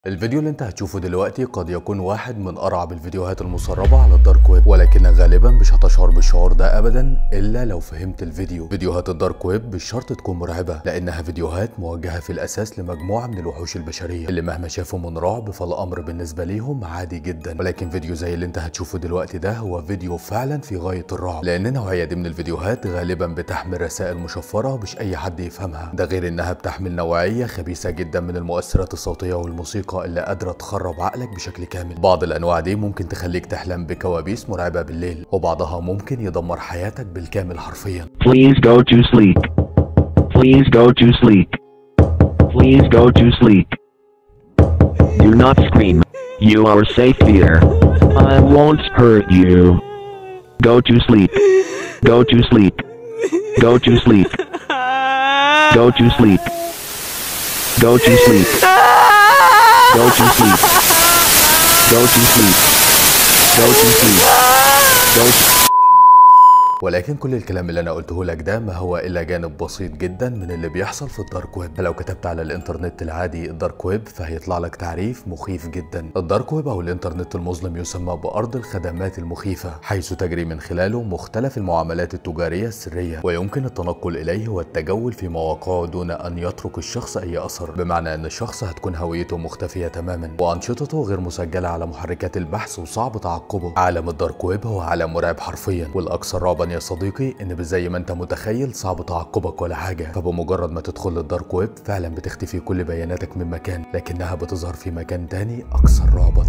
الفيديو اللي انت هتشوفه دلوقتي قد يكون واحد من ارعب الفيديوهات المسربة على الدارك ويب ولكنك غالبا مش هتشعر بالشعور ده ابدا الا لو فهمت الفيديو فيديوهات الدارك ويب مش شرط تكون مرعبة لانها فيديوهات موجهة في الاساس لمجموعة من الوحوش البشرية اللي مهما شافوا من رعب فالامر بالنسبة ليهم عادي جدا ولكن فيديو زي اللي انت هتشوفه دلوقتي ده هو فيديو فعلا في غاية الرعب لان النوعية دي من الفيديوهات غالبا بتحمل رسائل مشفرة مش اي حد يفهمها ده غير انها بتحمل نوعية خبيثة جدا من المؤثرات الصوتية والموسيقى اللي قادرة تخرب عقلك بشكل كامل بعض الانواع دي ممكن تخليك تحلم بكوابيس مرعبة بالليل وبعضها ممكن يدمر حياتك بالكامل حرفيا Please go to sleep. Please go to sleep. Please go to sleep. Do not scream. You are safe here. I won't hurt you. Go to sleep. Go to sleep. Go to sleep. Go to sleep. Go to sleep. Go to sleep. Go to sleep. Go to sleep. Go to ولكن كل الكلام اللي انا قلته لك ده ما هو الا جانب بسيط جدا من اللي بيحصل في الدارك ويب فلو كتبت على الانترنت العادي الدارك ويب فهيطلع لك تعريف مخيف جدا الدارك ويب او الانترنت المظلم يسمى بارض الخدمات المخيفه حيث تجري من خلاله مختلف المعاملات التجاريه السريه ويمكن التنقل اليه والتجول في مواقعه دون ان يترك الشخص اي اثر بمعنى ان الشخص هتكون هويته مختفيه تماما وانشطته غير مسجله على محركات البحث وصعب تعقبه عالم الدارك ويب هو عالم مرعب حرفيا والاكثر رعبا يا صديقي ان مش زي ما انت متخيل صعب تعقبك ولا حاجه فبمجرد ما تدخل للدارك ويب فعلا بتختفي كل بياناتك من مكان لكنها بتظهر في مكان تاني اكثر رعبا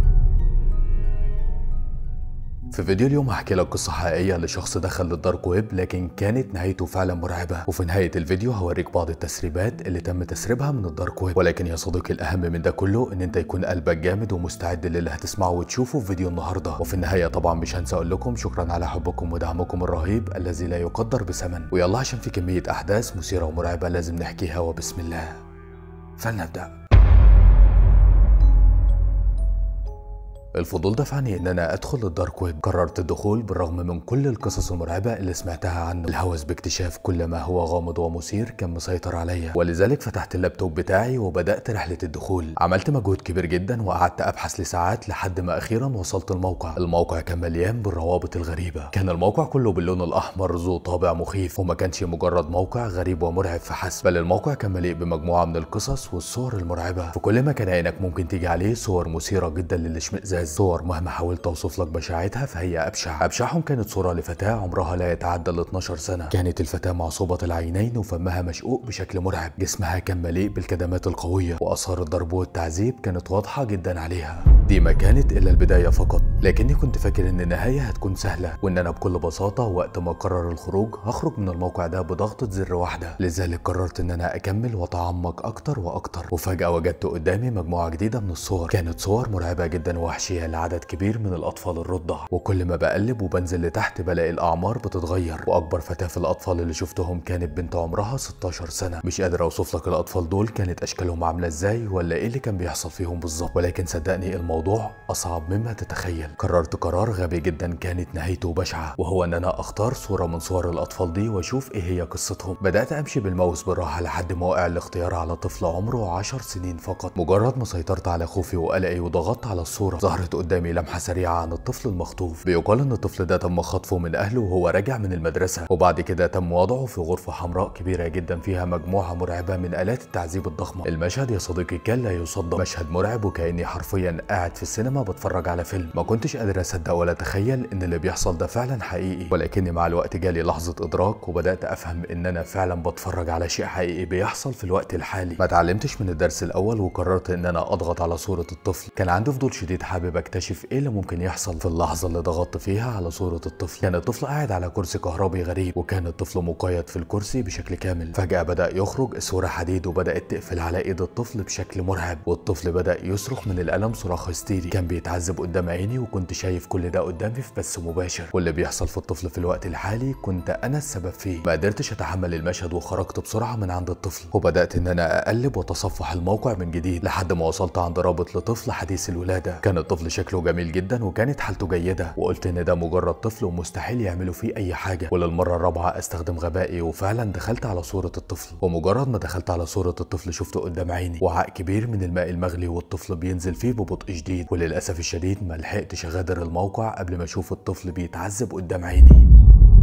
في فيديو اليوم هحكي لك قصة حقيقية لشخص دخل للدارك ويب لكن كانت نهايته فعلا مرعبة وفي نهاية الفيديو هوريك بعض التسريبات اللي تم تسريبها من الدارك ويب ولكن يا صديقي الأهم من ده كله إن أنت يكون قلبك جامد ومستعد للي هتسمعه وتشوفه في فيديو النهاردة وفي النهاية طبعا مش هنسى أقول لكم شكرا على حبكم ودعمكم الرهيب الذي لا يقدر بثمن ويلا عشان في كمية أحداث مثيرة ومرعبة لازم نحكيها وبسم الله فلنبدأ الفضول دفعني ان انا ادخل الدارك ويب قررت الدخول بالرغم من كل القصص المرعبه اللي سمعتها عنه الهوس باكتشاف كل ما هو غامض ومثير كان مسيطر عليا ولذلك فتحت اللابتوب بتاعي وبدات رحله الدخول عملت مجهود كبير جدا وقعدت ابحث لساعات لحد ما اخيرا وصلت الموقع الموقع كان مليان بالروابط الغريبه كان الموقع كله باللون الاحمر ذو طابع مخيف وما كانش مجرد موقع غريب ومرعب فحسب بل الموقع كان مليء بمجموعه من القصص والصور المرعبه في كل مكان عينك ممكن تيجي عليه صور مثيره جدا للاشمئزاز صور مهما حاولت اوصف لك بشاعتها فهي ابشع ابشعهم كانت صوره لفتاه عمرها لا يتعدى ال 12 سنه كانت الفتاه معصوبه العينين وفمها مشقوق بشكل مرعب جسمها كان مليء بالكدمات القويه واثار الضرب والتعذيب كانت واضحه جدا عليها دي ما كانت الا البدايه فقط لكني كنت فاكر ان النهايه هتكون سهله وان انا بكل بساطه وقت ما قرر الخروج هخرج من الموقع ده بضغطه زر واحده لذلك قررت ان انا اكمل واتعمق اكتر واكتر وفجاه وجدت قدامي مجموعه جديده من الصور كانت صور مرعبه جدا ووحشيه لعدد كبير من الاطفال الرضع وكل ما بقلب وبنزل لتحت بلاقي الاعمار بتتغير واكبر فتاه في الاطفال اللي شفتهم كانت بنت عمرها 16 سنه مش قادر اوصف لك الاطفال دول كانت اشكالهم عامله ازاي ولا ايه اللي كان بيحصل فيهم بالظبط ولكن صدقني الموضوع اصعب مما تتخيل قررت قرار غبي جدا كانت نهايته بشعه وهو ان انا اختار صوره من صور الاطفال دي واشوف ايه هي قصتهم بدات امشي بالماوس بالراحه لحد ما وقع الاختيار على طفل عمره 10 سنين فقط مجرد ما سيطرت على خوفي وقلقي وضغطت على الصوره ظهرت قدامي لمحه سريعه عن الطفل المخطوف بيقال ان الطفل ده تم خطفه من اهله وهو راجع من المدرسه وبعد كده تم وضعه في غرفه حمراء كبيره جدا فيها مجموعه مرعبه من الات التعذيب الضخمه المشهد يا صديقي كان لا يصدق مشهد مرعب وكاني حرفيا قاعد في السينما بتفرج على فيلم ما كنتش قادر اصدق ولا اتخيل ان اللي بيحصل ده فعلا حقيقي ولكني مع الوقت جالي لحظه ادراك وبدات افهم ان انا فعلا بتفرج على شيء حقيقي بيحصل في الوقت الحالي ما اتعلمتش من الدرس الاول وقررت ان انا اضغط على صوره الطفل كان عندي فضول شديد حابب اكتشف ايه اللي ممكن يحصل في اللحظه اللي ضغطت فيها على صوره الطفل كان الطفل قاعد على كرسي كهربي غريب وكان الطفل مقيد في الكرسي بشكل كامل فجاه بدا يخرج اسوره حديد وبدات تقفل على ايد الطفل بشكل مرعب والطفل بدا يصرخ من الالم صراخ هستيري كان بيتعذب قدام عيني وكنت شايف كل ده قدامي في بث مباشر واللي بيحصل في الطفل في الوقت الحالي كنت انا السبب فيه ما قدرتش اتحمل المشهد وخرجت بسرعه من عند الطفل وبدات ان انا اقلب واتصفح الموقع من جديد لحد ما وصلت عند رابط لطفل حديث الولاده كان الطفل شكله جميل جدا وكانت حالته جيده وقلت ان ده مجرد طفل ومستحيل يعملوا فيه اي حاجه وللمره الرابعه استخدم غبائي وفعلا دخلت على صوره الطفل ومجرد ما دخلت على صوره الطفل شفته قدام عيني وعاء كبير من الماء المغلي والطفل بينزل فيه ببطء شديد وللاسف الشديد ما لحقتش اغادر الموقع قبل ما اشوف الطفل بيتعذب قدام عيني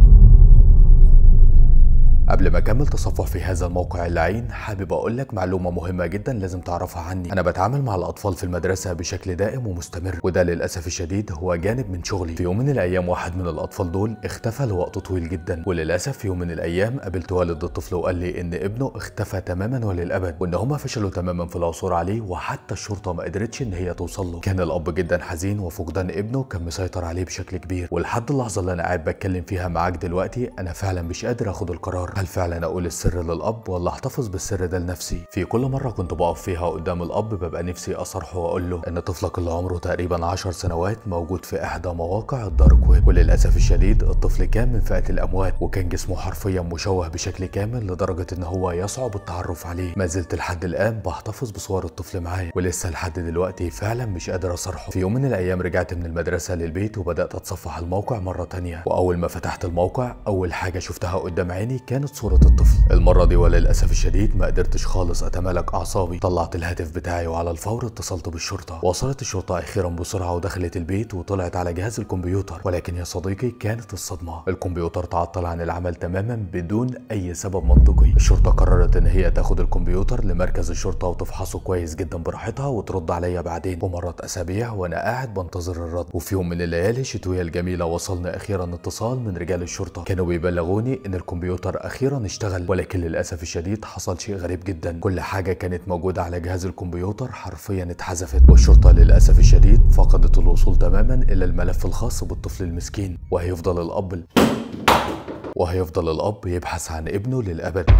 قبل ما اكمل تصفح في هذا الموقع اللعين حابب اقول لك معلومه مهمه جدا لازم تعرفها عني انا بتعامل مع الاطفال في المدرسه بشكل دائم ومستمر وده للاسف الشديد هو جانب من شغلي في يوم من الايام واحد من الاطفال دول اختفى لوقت طويل جدا وللاسف في يوم من الايام قابلت والد الطفل وقال لي ان ابنه اختفى تماما وللابد وان هما فشلوا تماما في العثور عليه وحتى الشرطه ما قدرتش ان هي توصل له كان الاب جدا حزين وفقدان ابنه كان مسيطر عليه بشكل كبير ولحد اللحظه اللي انا قاعد بتكلم فيها معاك دلوقتي انا فعلا مش قادر اخد القرار هل فعلا اقول السر للاب ولا احتفظ بالسر ده لنفسي في كل مره كنت بقف فيها قدام الاب ببقى نفسي اصرحه واقول له ان طفلك اللي عمره تقريبا 10 سنوات موجود في احدى مواقع الدارك ويب وللاسف الشديد الطفل كان من فئه الاموات وكان جسمه حرفيا مشوه بشكل كامل لدرجه ان هو يصعب التعرف عليه ما زلت لحد الان بحتفظ بصور الطفل معايا ولسه لحد دلوقتي فعلا مش قادر اصرحه في يوم من الايام رجعت من المدرسه للبيت وبدات اتصفح الموقع مره تانية واول ما فتحت الموقع اول حاجه شفتها قدام عيني كانت صوره الطفل المره دي وللاسف الشديد ما قدرتش خالص اتمالك اعصابي طلعت الهاتف بتاعي وعلى الفور اتصلت بالشرطه وصلت الشرطه اخيرا بسرعه ودخلت البيت وطلعت على جهاز الكمبيوتر ولكن يا صديقي كانت الصدمه الكمبيوتر تعطل عن العمل تماما بدون اي سبب منطقي الشرطه قررت ان هي تاخد الكمبيوتر لمركز الشرطه وتفحصه كويس جدا براحتها وترد عليا بعدين ومرت اسابيع وانا قاعد بنتظر الرد وفي يوم من الليالي الشتويه الجميله وصلنا اخيرا اتصال من رجال الشرطه كانوا بيبلغوني ان الكمبيوتر اخيرا اشتغل ولكن للاسف الشديد حصل شيء غريب جدا كل حاجه كانت موجوده على جهاز الكمبيوتر حرفيا اتحذفت والشرطه للاسف الشديد فقدت الوصول تماما الى الملف الخاص بالطفل المسكين وهيفضل الاب وهيفضل الاب يبحث عن ابنه للابد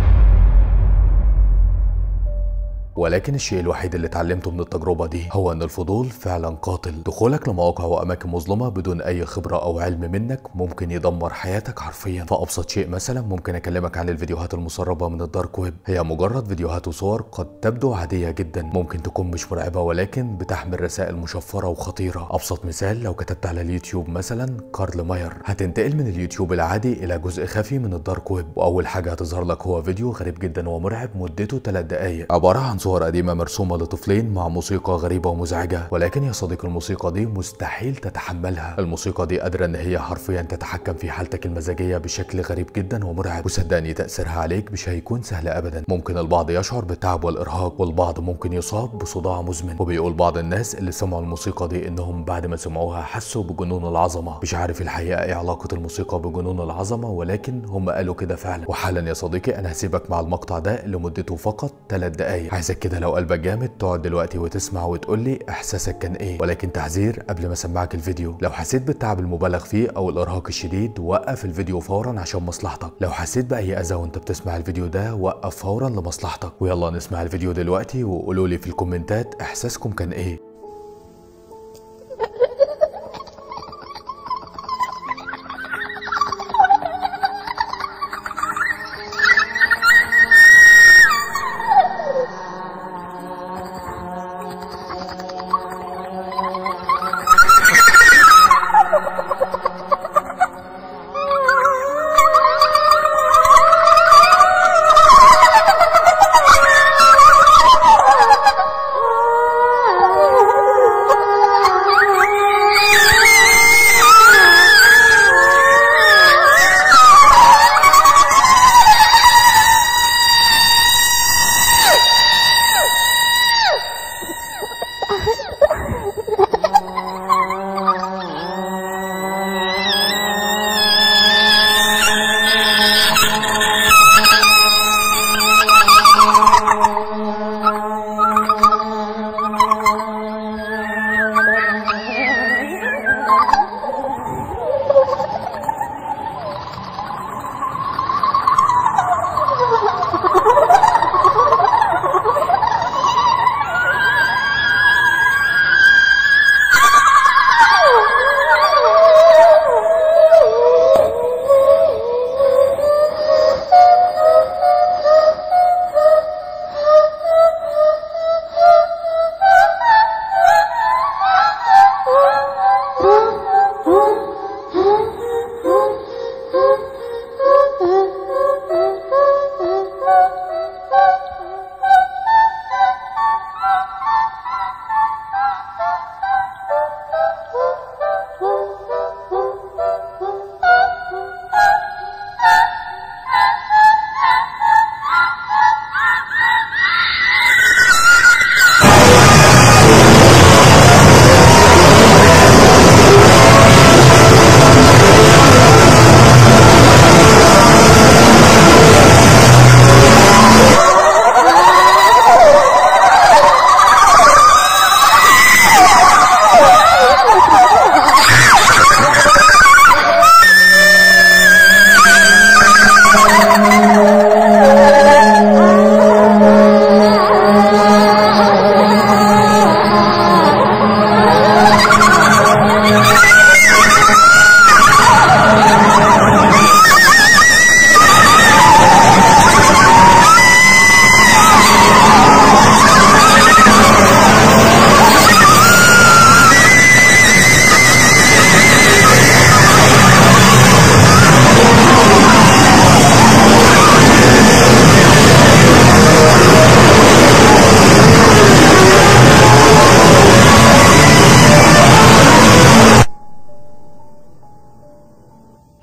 ولكن الشيء الوحيد اللي اتعلمته من التجربة دي هو ان الفضول فعلا قاتل دخولك لمواقع واماكن مظلمة بدون اي خبرة او علم منك ممكن يدمر حياتك حرفيا فابسط شيء مثلا ممكن اكلمك عن الفيديوهات المسربة من الدارك ويب هي مجرد فيديوهات وصور قد تبدو عادية جدا ممكن تكون مش مرعبة ولكن بتحمل رسائل مشفرة وخطيرة ابسط مثال لو كتبت على اليوتيوب مثلا كارل ماير هتنتقل من اليوتيوب العادي الى جزء خفي من الدارك ويب واول حاجة هتظهر لك هو فيديو غريب جدا ومرعب مدته 3 دقايق عبارة عن صور قديمة مرسومة لطفلين مع موسيقى غريبة ومزعجة ولكن يا صديقي الموسيقى دي مستحيل تتحملها الموسيقى دي قادرة ان هي حرفيا تتحكم في حالتك المزاجية بشكل غريب جدا ومرعب وصدقني تأثيرها عليك مش هيكون سهل ابدا ممكن البعض يشعر بالتعب والارهاق والبعض ممكن يصاب بصداع مزمن وبيقول بعض الناس اللي سمعوا الموسيقى دي انهم بعد ما سمعوها حسوا بجنون العظمة مش عارف الحقيقة ايه علاقة الموسيقى بجنون العظمة ولكن هم قالوا كده فعلا وحالا يا صديقي انا هسيبك مع المقطع ده اللي مدته فقط 3 دقايق عايزك كده لو قلبك جامد تقعد دلوقتي وتسمع وتقول لي احساسك كان ايه ولكن تحذير قبل ما اسمعك الفيديو لو حسيت بالتعب المبالغ فيه او الارهاق الشديد وقف الفيديو فورا عشان مصلحتك لو حسيت باي اذى وانت بتسمع الفيديو ده وقف فورا لمصلحتك ويلا نسمع الفيديو دلوقتي وقولوا لي في الكومنتات احساسكم كان ايه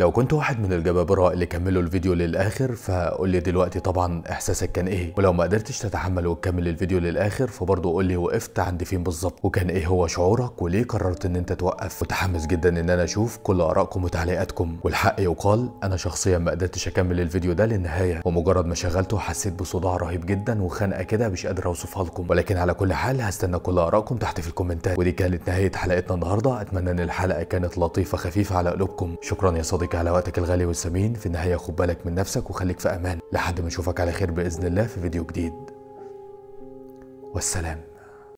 لو كنت واحد من الجبابرة اللي كملوا الفيديو للاخر فقول لي دلوقتي طبعا احساسك كان ايه ولو ما قدرتش تتحمل وتكمل الفيديو للاخر فبرضه قول لي وقفت عند فين بالظبط وكان ايه هو شعورك وليه قررت ان انت توقف متحمس جدا ان انا اشوف كل ارائكم وتعليقاتكم والحق يقال انا شخصيا ما قدرتش اكمل الفيديو ده للنهايه ومجرد ما شغلته حسيت بصداع رهيب جدا وخنقه كده مش قادر اوصفها لكم ولكن على كل حال هستنى كل ارائكم تحت في الكومنتات ودي كانت نهايه حلقتنا النهارده اتمنى ان الحلقه كانت لطيفه خفيفه على قلوبكم شكرا يا صديقي على وقتك الغالي والثمين في النهايه خد بالك من نفسك وخليك في امان لحد ما اشوفك على خير باذن الله في فيديو جديد والسلام